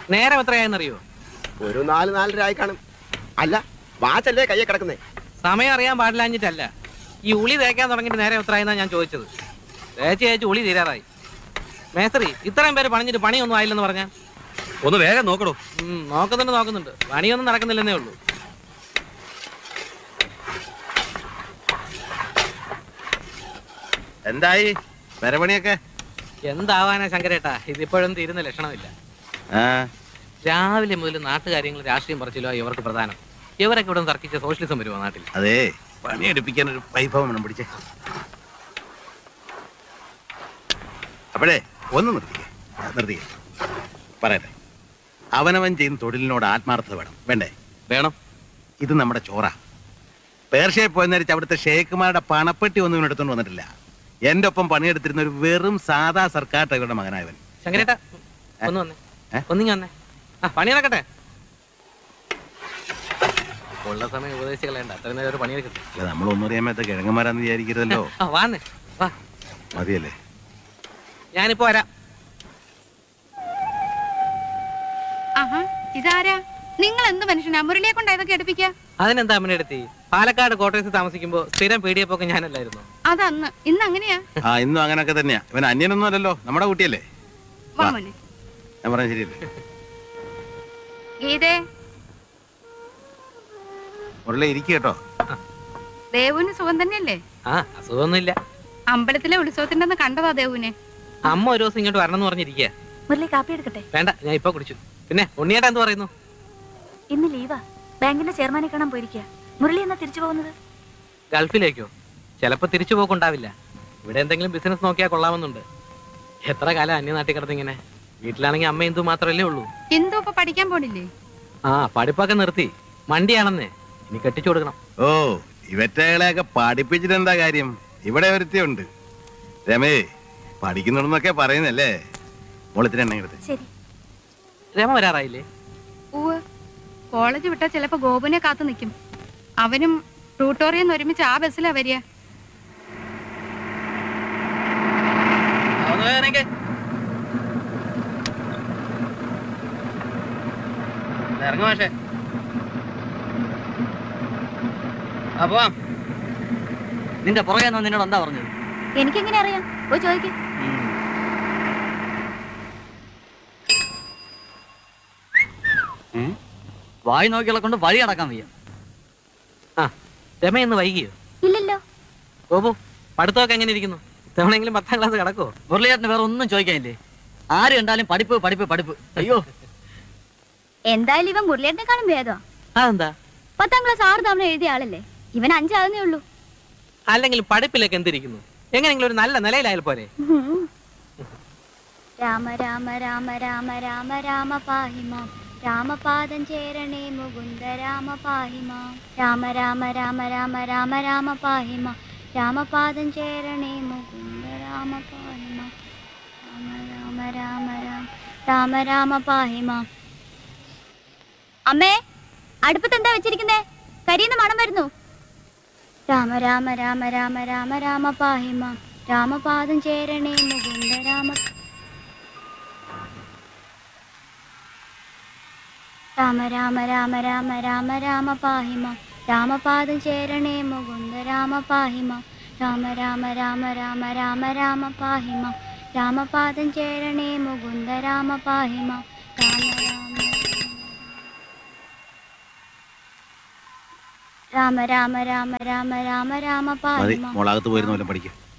നേരം എത്രയായെന്നറിയോ ഒരു നാല് നാലര ആയി കാണും അല്ല വാച്ചല്ലേ കയ്യെ കിടക്കുന്നേ സമയം അറിയാൻ പാടില്ലാഞ്ഞിട്ടല്ല ഈ ഉളി തേക്കാൻ തുടങ്ങിയിട്ട് നേരെ എത്രയായെന്നാ ഞാൻ ചോദിച്ചത് തേച്ച് തേച്ച് ഉളി തീരാറായി മേസ്ത്രി ഇത്രയും പേര് പണിഞ്ഞിട്ട് പണിയൊന്നും ആയില്ലെന്ന് പറഞ്ഞാ ഒന്ന് വേഗം നോക്കടോ ഉം, നോക്കുന്നുണ്ട് നോക്കുന്നുണ്ട് പണിയൊന്നും നടക്കുന്നില്ലെന്നേ ഉള്ളൂ എന്തായി പെരപണിയൊക്കെ എന്താവാനാ ശങ്കരേട്ടാ ഇതിപ്പോഴൊന്നും തീരുന്ന ലക്ഷണമില്ല ആ രാവിലെ മുതൽ നാട്ടുകാര്യങ്ങൾ രാഷ്ട്രീയം പറച്ചില്ലോ ഇവർക്ക് പ്രധാനം ഇവരൊക്കെ ഇവിടെ തർക്കിച്ച സോഷ്യലിസം വരുമോ നാട്ടിൽ അതെ പണിയെടുപ്പിക്കാൻ ഒരു വൈഭവം വേണം പിടിച്ചേ അപ്പോഴേ ഒന്ന് നിർത്തിക്കേ നിർത്തിക്കേ പറയട്ടെ അവനവൻ ചെയ്യുന്ന തൊഴിലിനോട് ആത്മാർത്ഥത വേണം വേണ്ടേ വേണം ഇത് നമ്മുടെ ചോറ പേർഷ്യയിൽ പോയെന്നരിച്ച് അവിടുത്തെ ഷേഖുമാരുടെ പണപ്പെട്ടി ഒന്നും ഇവൻ എടുത്തോണ്ട് വന്നിട്ടില്ല എന്റെ ഒപ്പം പണിയെടുത്തിരുന്ന ഒരു വെറും സാധാ സർക്കാർ ഡ്രൈവറുടെ മകനായവൻ ശങ്കരേട്ടാ ഒന്ന് വന്നേ ഏ? ഒന്നിങ്ങി വന്നേ ആ പണി നടക്കട്ടെ ഉള്ള സമയം ഉപദേശിച്ച് കളയണ്ട അത്രയും നേരം ഒരു പണിയെടുക്കട്ടെ അല്ല നമ്മളൊന്നും അറിയാൻ മേത്ത കിഴങ്ങന്മാരാന്ന് വിചാരിക്കരുതല്ലോ ആ വാന്നേ വാ മതിയല്ലേ ഞാനിപ്പോ വരാം ആഹാ ഇതാരാ നിങ്ങൾ എന്ത് മനുഷ്യനാ മുരളിയെ കൊണ്ട് ഇതൊക്കെ എടുപ്പിക്ക അതിനെന്താ അമ്മനെടുത്തി പാലക്കാട് കോട്ടയത്ത് താമസിക്കുമ്പോ സ്ഥിരം പീഡിയപ്പൊക്കെ ഞാനല്ലായിരുന്നു അതന്ന് ഇന്ന് അങ്ങനെയാ ആ ഇന്നും അങ്ങനൊക്കെ തന്നെയാ ഇവൻ അന്യനൊന്നും അല്ലല്ലോ നമ്മുടെ കുട്ടിയല്ലേ വാ വാ. മോനെ ഞാൻ പറഞ്ഞ ശരിയല്ലേ ഗീതേ മുരളി ഇരിക്കുക കേട്ടോ ദേവുവിന് സുഖം തന്നെയല്ലേ ആ അസുഖമൊന്നുമില്ല അമ്പലത്തിലെ ഉത്സവത്തിന്റെ അന്ന് കണ്ടതാ ദേവുവിനെ അമ്മ ഒരു ദിവസം ഇങ്ങോട്ട് വരണം എന്ന് പറഞ്ഞിരിക്കുക മുരളി കാപ്പി എടുക്കട്ടെ വേണ്ട ഞാൻ ഇപ്പൊ കുടിച്ചു പിന്നെ ഉണ്ണിയേട്ടാ എന്ത് പറയുന്നു ഇന്ന് ലീവാ ബാങ്കിന്റെ ചെയർമാനെ കാണാൻ പോയിരിക്കുക മുരളി എന്നാ തിരിച്ചു പോകുന്നത് ഗൾഫിലേക്കോ ചിലപ്പോ തിരിച്ചു പോക്കുണ്ടാവില്ല ഇവിടെ എന്തെങ്കിലും ബിസിനസ് നോക്കിയാൽ കൊള്ളാമെന്നുണ്ട് എത്ര കാലം അന്യനാട്ടിൽ കിടന്നിങ്ങനെ വീട്ടിലാണെങ്കിൽ അമ്മ എന്തു മാത്രമല്ലേ ഉള്ളൂ എന്തു ഇപ്പൊ പഠിക്കാൻ പോണില്ലേ ആ പഠിപ്പൊക്കെ നിർത്തി മണ്ടിയാണെന്നേ ഇനി കെട്ടിച്ചു കൊടുക്കണം ഓ ഇവറ്റകളെയൊക്കെ പഠിപ്പിച്ചിട്ട് എന്താ കാര്യം ഇവിടെ ഒരുത്തിയുണ്ട് രമേ പഠിക്കുന്നുണ്ടെന്നൊക്കെ പറയുന്നല്ലേ മോളത്തിന് എണ്ണ എടുത്ത് ശരി രമ വരാറായില്ലേ പൂവ് കോളേജ് വിട്ടാ ചിലപ്പോ ഗോപുനെ കാത്തു നിൽക്കും അവനും ട്യൂട്ടോറിയം ഒരുമിച്ച് ആ ബസ്സിലാ വരിക ഇറങ്ങും പക്ഷേ അപ്പൊ നിന്റെ പുറകെ നിന്ന് നിന്നോട് എന്താ പറഞ്ഞത് എനിക്കെങ്ങനെ അറിയാം പോയി ചോദിക്ക് വായി നോക്കികളെ കൊണ്ട് വഴി അടക്കാൻ വയ്യ ആ രമ ഇന്ന് വൈകിയോ ഇല്ലല്ലോ ഗോപു പഠിത്തമൊക്കെ എങ്ങനെ ഇരിക്കുന്നു ഇത്തവണെങ്കിലും പത്താം ക്ലാസ് കിടക്കോ മുരളിയേട്ടന് വേറെ ഒന്നും ചോദിക്കാനില്ലേ ആര് കണ്ടാലും പഠിപ്പ് പഠിപ്പ് പഠിപ്പ് അയ്യോ എന്തായാലും ഇവൻ മുരളിയേട്ടനെക്കാളും ഭേദമാ അതെന്താ പത്താം ക്ലാസ് ആറ് തവണ എഴുതിയ ആളല്ലേ ഇവൻ അഞ്ചാകുന്നേ ഉള്ളൂ അല്ലെങ്കിൽ പഠിപ്പിലൊക്കെ എന്തിരിക്കുന്നു എങ്ങനെയെങ്കിലും ഒരു നല്ല നിലയിലായാൽ പോരെ ഉം. രാമ രാമ രാമ രാമ രാമ രാമ പാഹിമാം രാമപാദം ചേരണേ മുകുന്ദ രാമ പാഹിമാം രാമ രാമ രാമ രാമ രാമ രാമ പാഹിമാം രാമപാദം ചേരണേ മുകുന്ദ രാമ പാഹിമാം രാമ രാമ രാമ രാമ രാമ രാമ പാഹിമാം അമ്മേ അടുപ്പത്ത് എന്താ വെച്ചിരിക്കുന്നേ കരിയുന്ന മണം വരുന്നു രാമ രാമ രാമ രാമ രാമ രാമ പാഹിമാം രാമപാദം ചേരണേ മുകുന്ദ രാമ രാമ രാമ രാമ രാമ രാമ രാമ പാഹിമാം രാമപാദം ചേരണേ മുകുന്ദ രാമ പാഹിമാം രാമ രാമ രാമ രാമ രാമ രാമ പാഹിമാം രാമപാദം ചേരണേ മുകുന്ദ രാമ പാഹിമാം രാമ രാമ രാമ രാമ രാമ രാമ രാമ രാമ മതി പാഹിമാം മോളകത്ത് പോയിരുന്ന പോലും പഠിക്കും